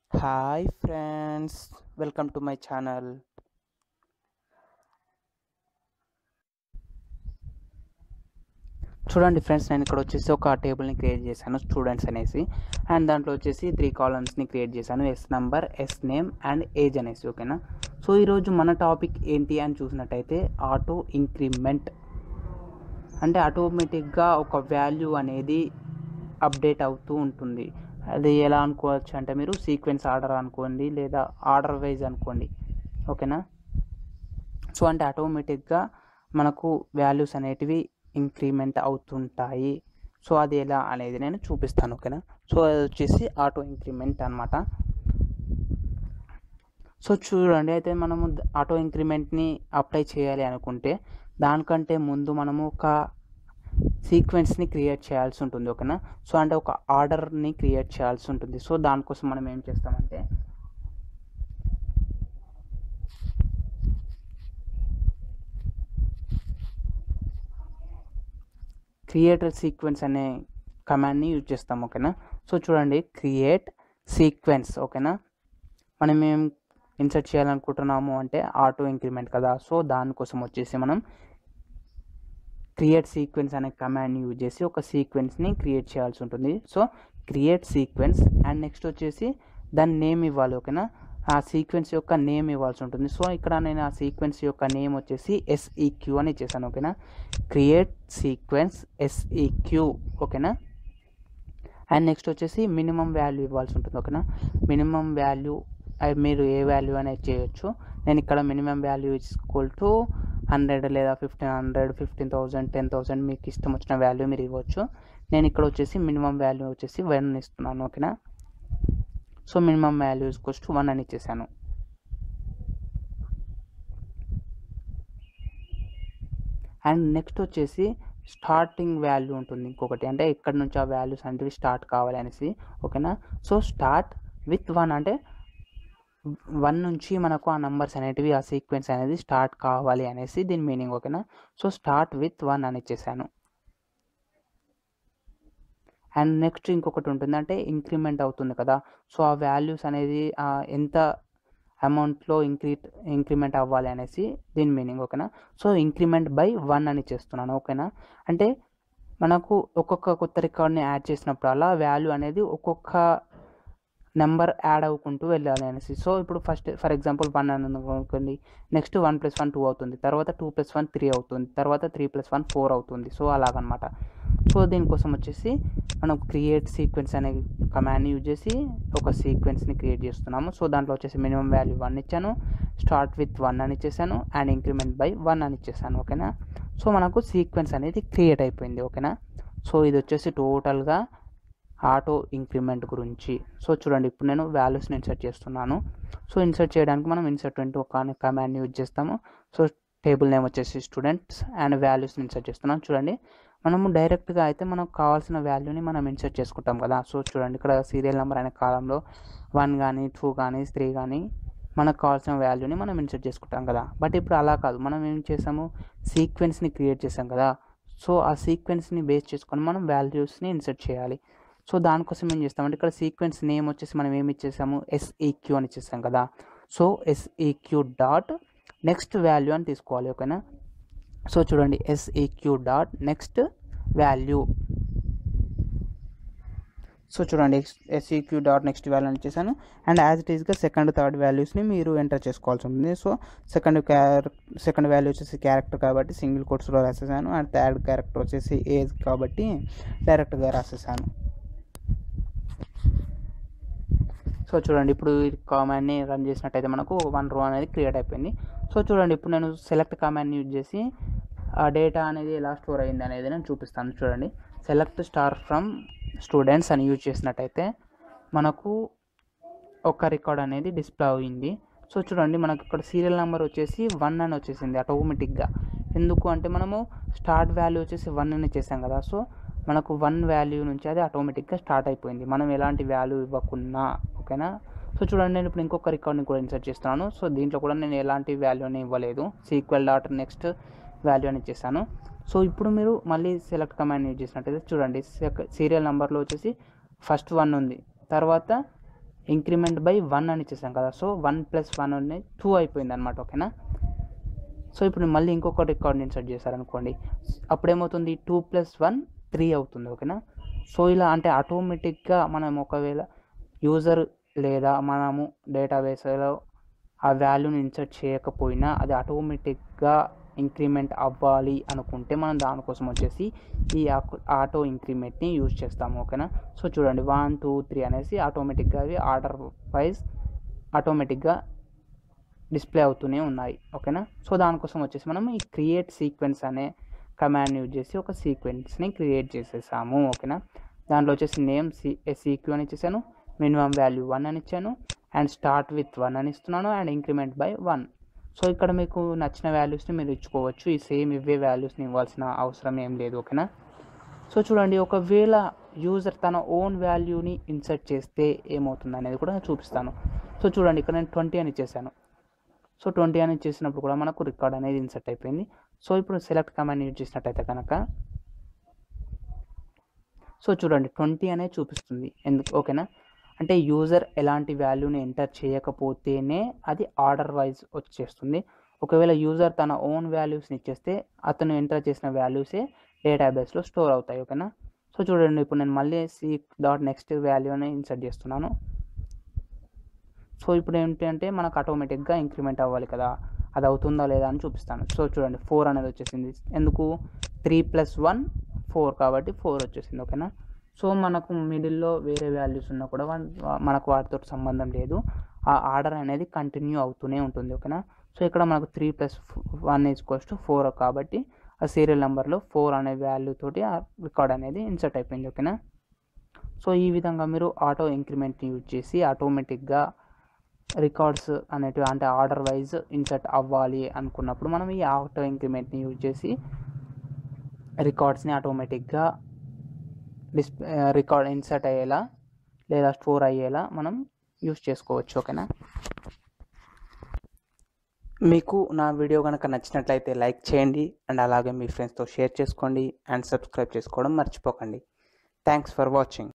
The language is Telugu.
hi friends welcome to my channel చూడండి ఫ్రెండ్స్ నేను ఇక్కడ వచ్చేసి ఒక టేబుల్ని క్రియేట్ చేశాను స్టూడెంట్స్ అనేసి అండ్ దాంట్లో వచ్చేసి త్రీ కాలమ్స్ని క్రియేట్ చేశాను S number S name and age అనేసి ఓకేనా సో ఈరోజు మన టాపిక్ ఏంటి అని చూసినట్టయితే ఆటో ఇంక్రిమెంట్ అంటే ఆటోమేటిక్గా ఒక వాల్యూ అనేది అప్డేట్ అవుతూ ఉంటుంది అది ఎలా అనుకోవచ్చు అంటే మీరు సీక్వెన్స్ ఆర్డర్ అనుకోండి లేదా ఆర్డర్ వైజ్ అనుకోండి ఓకేనా సో అంటే ఆటోమేటిక్గా మనకు వాల్యూస్ అనేటివి ఇంక్రిమెంట్ అవుతుంటాయి సో అది ఎలా అనేది నేను చూపిస్తాను ఓకేనా సో అది వచ్చేసి ఆటో ఇంక్రిమెంట్ అనమాట సో చూడండి అయితే మనము ఆటో ఇంక్రిమెంట్ని అప్లై చేయాలి అనుకుంటే దానికంటే ముందు మనము ఒక సీక్వెన్స్ని క్రియేట్ చేయాల్సి ఉంటుంది ఓకేనా సో అంటే ఒక ఆర్డర్ని క్రియేట్ చేయాల్సి ఉంటుంది సో దానికోసం మనం ఏం చేస్తామంటే క్రియేట్ సీక్వెన్స్ అనే కమాండ్ని యూజ్ చేస్తాం ఓకేనా సో చూడండి క్రియేట్ సీక్వెన్స్ ఓకేనా మనం ఏం ఇన్సర్ట్ చేయాలనుకుంటున్నాము అంటే ఆటో ఇంక్రిమెంట్ కదా సో దానికోసం వచ్చేసి మనం క్రియేట్ సీక్వెన్స్ అనే కమాండ్ని యూజ్ చేసి ఒక సీక్వెన్స్ని క్రియేట్ చేయాల్సి ఉంటుంది so create sequence and next వచ్చేసి దాని నేమ్ ఇవ్వాలి ఓకేనా ఆ సీక్వెన్స్ యొక్క నేమ్ ఇవ్వాల్సి ఉంటుంది సో ఇక్కడ నేను ఆ సీక్వెన్స్ యొక్క నేమ్ వచ్చేసి ఎస్ఈక్యూ అని ఇచ్చేసాను ఓకేనా క్రియేట్ సీక్వెన్స్ ఎస్ఈక్యూ ఓకేనా అండ్ నెక్స్ట్ వచ్చేసి మినిమం వాల్యూ ఇవ్వాల్సి ఉంటుంది ఓకేనా మినిమం వాల్యూ మీరు ఏ వాల్యూ అనేది చేయొచ్చు నేను ఇక్కడ minimum value is equal to hundred లేదా fifteen hundred fifteen thousand ten thousand మీకు ఇష్టం వచ్చిన వాల్యూ మీరు ఇవ్వచ్చు నేను ఇక్కడ వచ్చేసి మినిమం వాల్యూ వచ్చేసి వన్ ఇస్తున్నాను ఓకేనా so minimum value is to one అని ఇచ్చేసాను అండ్ నెక్స్ట్ వచ్చేసి స్టార్టింగ్ వాల్యూ ఉంటుంది ఇంకొకటి అంటే ఇక్కడ నుంచి ఆ వాల్యూస్ అనేవి స్టార్ట్ కావాలి అనేసి ఓకేనా సో స్టార్ట్ విత్ వన్ అంటే వన్ నుంచి మనకు ఆ నంబర్స్ అనేటివి ఆ సీక్వెన్స్ అనేది స్టార్ట్ కావాలి అనేసి దీని మీనింగ్ ఓకేనా సో స్టార్ట్ విత్ వన్ అని ఇచ్చేసాను అండ్ నెక్స్ట్ ఇంకొకటి ఉంటుంది అంటే ఇంక్రిమెంట్ అవుతుంది కదా సో ఆ వాల్యూస్ అనేది ఎంత అమౌంట్లో ఇంక్రీ ఇంక్రిమెంట్ అవ్వాలి అనేసి దీని మీనింగ్ ఓకేనా సో ఇంక్రిమెంట్ బై వన్ అని చేస్తున్నాను ఓకేనా అంటే మనకు ఒక్కొక్క కొత్త రికార్డ్ని యాడ్ చేసినప్పుడు అలా వాల్యూ అనేది ఒక్కొక్క నెంబర్ యాడ్ అవ్వుకుంటూ వెళ్ళాలి అనేసి సో ఇప్పుడు ఫస్ట్ ఫర్ ఎగ్జాంపుల్ వన్ అని అనుకోండి next one plus one two అవుతుంది తర్వాత టూ ప్లస్ వన్ త్రీ అవుతుంది తర్వాత త్రీ ప్లస్ వన్ ఫోర్ అవుతుంది సో అలాగనమాట సో దీనికోసం వచ్చేసి మనం క్రియేట్ సీక్వెన్స్ అనే కమాండ్ని యూజ్ చేసి ఒక సీక్వెన్స్ని క్రియేట్ చేస్తున్నాము సో దాంట్లో వచ్చేసి మినిమం వాల్యూ వన్ ఇచ్చాను స్టార్ట్ విత్ వన్ అని ఇచ్చేసాను అండ్ ఇంక్రిమెంట్ బై వన్ అని ఇచ్చేసాను ఓకేనా సో మనకు సీక్వెన్స్ అనేది క్రియేట్ అయిపోయింది ఓకేనా సో ఇది వచ్చేసి టోటల్గా ఆటో ఇంక్రిమెంట్ గురించి సో చూడండి ఇప్పుడు నేను వాల్యూస్ని ఇన్సర్ట్ చేస్తున్నాను సో ఇన్సర్ట్ చేయడానికి మనం ఇన్సర్ట్ అంటూ ఒక కమాండ్ యూజ్ చేస్తాము సో టేబుల్ నేమ్ వచ్చేసి స్టూడెంట్స్ అండ్ వాల్యూస్ని ఇన్సర్ట్ చేస్తున్నాం చూడండి మనము డైరెక్ట్గా అయితే మనకు కావాల్సిన వాల్యూని మనం ఇన్సర్ట్ చేసుకుంటాం కదా సో చూడండి ఇక్కడ సీరియల్ నెంబర్ అనే కాలంలో వన్ కానీ టూ కానీ త్రీ కానీ మనకు కావాల్సిన వాల్యూని మనం ఇన్సర్ట్ చేసుకుంటాం కదా బట్ ఇప్పుడు అలా కాదు మనం ఏం చేసాము సీక్వెన్స్ని క్రియేట్ చేసాం కదా సో ఆ సీక్వెన్స్ని బేస్ చేసుకొని మనం వాల్యూస్ని ఇన్సర్ట్ చేయాలి సో దానికోసం ఏం చేస్తామంటే ఇక్కడ సీక్వెన్స్ నేమ్ వచ్చేసి మనం ఏమి ఇచ్చేసాము ఎస్ఈక్యూ అని ఇచ్చేసాం కదా so SEQ dot next value అని తీసుకోవాలి ఓకేనా సో చూడండి SEQ dot next value so చూడండి ఎస్ఈక్యూ డాట్ నెక్స్ట్ వాల్యూ అని ఇచ్చేసాను అండ్ యాజ్ ఇట్ ఈస్గా సెకండ్ థర్డ్ వాల్యూస్ని మీరు ఎంటర్ చేసుకోవాల్సి ఉంటుంది సో సెకండ్ క్యారెక్ సెకండ్ వాల్యూ వచ్చేసి క్యారెక్టర్ కాబట్టి సింగిల్ కోట్స్లో రాసేసాను అండ్ థర్డ్ క్యారెక్టర్ వచ్చేసి ఏజ్ కాబట్టి డైరెక్ట్గా రాసేసాను సో చూడండి ఇప్పుడు ఈ కామాండ్ని రన్ చేసినట్టయితే మనకు వన్ రో అనేది క్రియేట్ అయిపోయింది సో చూడండి ఇప్పుడు నేను సెలెక్ట్ కామాండ్ని యూజ్ చేసి ఆ డేటా అనేది ఎలా స్టోర్ అయింది అనేది నేను చూపిస్తాను చూడండి సెలెక్ట్ స్టార్ ఫ్రమ్ స్టూడెంట్స్ అని యూజ్ చేసినట్టయితే మనకు ఒక రికార్డ్ అనేది డిస్ప్లే అయింది సో చూడండి మనకు ఇక్కడ సీరియల్ నెంబర్ వచ్చేసి వన్ అని వచ్చేసింది ఆటోమేటిక్గా ఎందుకు అంటే మనము స్టార్ట్ వాల్యూ వచ్చేసి వన్ అని చేసాం కదా సో మనకు వన్ వాల్యూ నుంచి అది ఆటోమేటిక్గా స్టార్ట్ అయిపోయింది మనం ఎలాంటి వాల్యూ ఇవ్వకున్నా ఓకేనా సో చూడండి నేను ఇప్పుడు ఇంకొక రికార్డ్ని కూడా ఇన్సర్ట్ చేస్తున్నాను సో దీంట్లో కూడా నేను ఎలాంటి వాల్యూని ఇవ్వలేదు సీక్వెల్ డాట్ నెక్స్ట్ వాల్యూ అని ఇచ్చేసాను సో ఇప్పుడు మీరు మళ్ళీ సెలెక్ట్ కమాండ్ యూజ్ చేసినట్టయితే చూడండి సీరియల్ నెంబర్లో వచ్చేసి ఫస్ట్ వన్ ఉంది తర్వాత ఇంక్రిమెంట్ బై వన్ అని ఇచ్చేసాం కదా సో వన్ ప్లస్ వన్ అనేది టూ అయిపోయింది అనమాట ఓకేనా సో ఇప్పుడు మళ్ళీ ఇంకొక రికార్డ్ ఇన్సర్ట్ చేశారనుకోండి అప్పుడేమవుతుంది టూ ప్లస్ వన్ త్రీ అవుతుంది ఓకేనా సో ఇలా అంటే ఆటోమేటిక్గా మనం ఒకవేళ యూజర్ లేదా మనము డేటాబేస్లో ఆ వాల్యూని ఇన్సర్ట్ చేయకపోయినా అది ఆటోమేటిక్గా ఇంక్రిమెంట్ అవ్వాలి అనుకుంటే మనం దానికోసం వచ్చేసి ఈ ఆటో ఇంక్రిమెంట్ని యూజ్ చేస్తాము ఓకేనా సో చూడండి వన్ టూ త్రీ అనేసి ఆటోమేటిక్గా అవి ఆర్డర్ వైజ్ ఆటోమేటిక్గా డిస్ప్లే అవుతూనే ఉన్నాయి ఓకేనా సో దానికోసం వచ్చేసి మనం ఈ క్రియేట్ సీక్వెన్స్ అనే కమాండ్ యూజ్ చేసి ఒక సీక్వెన్స్ని క్రియేట్ చేసేసాము ఓకేనా దాంట్లో వచ్చేసి నేమ్ సి సీక్యూ అని ఇచ్చేసాను మినిమం వాల్యూ వన్ అని ఇచ్చాను అండ్ స్టార్ట్ విత్ వన్ అని ఇస్తున్నాను and increment by one so ఇక్కడ మీకు నచ్చిన వాల్యూస్ని మీరు ఇచ్చుకోవచ్చు ఈ సేమ్ ఇవే వాల్యూస్ని ఇవ్వాల్సిన అవసరం ఏం లేదు ఓకేనా సో చూడండి ఒకవేళ యూజర్ తన ఓన్ వాల్యూని ఇన్సర్ట్ చేస్తే ఏమవుతుంది అనేది కూడా నేను చూపిస్తాను సో చూడండి ఇక్కడ నేను ట్వంటీ అని ఇచ్చేసాను సో ట్వంటీ అని చేసినప్పుడు కూడా మనకు రికార్డ్ అనేది ఇన్సర్ట్ అయిపోయింది సో ఇప్పుడు సెలెక్ట్ కమాండ్ యూజ్ చేసినట్టయితే కనుక సో చూడండి ట్వంటీ అనేది చూపిస్తుంది ఎందుకు ఓకేనా అంటే యూజర్ ఎలాంటి వాల్యూని ఎంటర్ చేయకపోతేనే అది ఆర్డర్ వైజ్ వచ్చేస్తుంది ఒకవేళ యూజర్ తన ఓన్ వాల్యూస్ని ఇచ్చేస్తే అతను ఎంటర్ చేసిన వాల్యూసే డేటాబేస్లో స్టోర్ అవుతాయి ఓకేనా సో చూడండి ఇప్పుడు నేను మళ్ళీ సి డాట్ నెక్స్ట్ వాల్యూని ఇన్సర్ట్ చేస్తున్నాను సో ఇప్పుడు ఏంటి అంటే మనకు ఆటోమేటిక్గా ఇంక్రిమెంట్ అవ్వాలి కదా అది అవుతుందా లేదా అని చూపిస్తాను సో చూడండి ఫోర్ అనేది వచ్చేసింది ఎందుకు త్రీ ప్లస్ వన్ ఫోర్ కాబట్టి ఫోర్ వచ్చేసింది ఓకేనా సో మనకు మిడిల్లో వేరే వాల్యూస్ ఉన్నా కూడా మనకు వాటితో సంబంధం లేదు ఆ ఆర్డర్ అనేది కంటిన్యూ అవుతూనే ఉంటుంది ఓకేనా సో ఇక్కడ మనకు three plus one is goes to four కాబట్టి ఆ సీరియల్ నెంబర్లో ఫోర్ అనే వాల్యూ తోటి ఆ రికార్డ్ అనేది ఇన్సర్ట్ అయిపోయింది ఓకేనా సో ఈ విధంగా మీరు ఆటో ఇంక్రిమెంట్ని యూజ్ చేసి ఆటోమేటిక్గా రికార్డ్స్ అనేటివి అంటే ఆర్డర్ వైజ్ ఇన్సర్ట్ అవ్వాలి అనుకున్నప్పుడు మనం ఈ ఆటో ఇంక్రిమెంట్ని యూజ్ చేసి రికార్డ్స్ని ఆటోమేటిక్గా డిస్ప్లే రికార్డ్ ఇన్సర్ట్ అయ్యేలా లేదా స్టోర్ అయ్యేలా మనం యూజ్ చేసుకోవచ్చు ఓకేనా మీకు నా వీడియో కనుక నచ్చినట్లయితే లైక్ చేయండి అండ్ అలాగే మీ ఫ్రెండ్స్తో షేర్ చేసుకోండి అండ్ సబ్స్క్రైబ్ చేసుకోవడం మర్చిపోకండి థ్యాంక్స్ ఫర్ వాచింగ్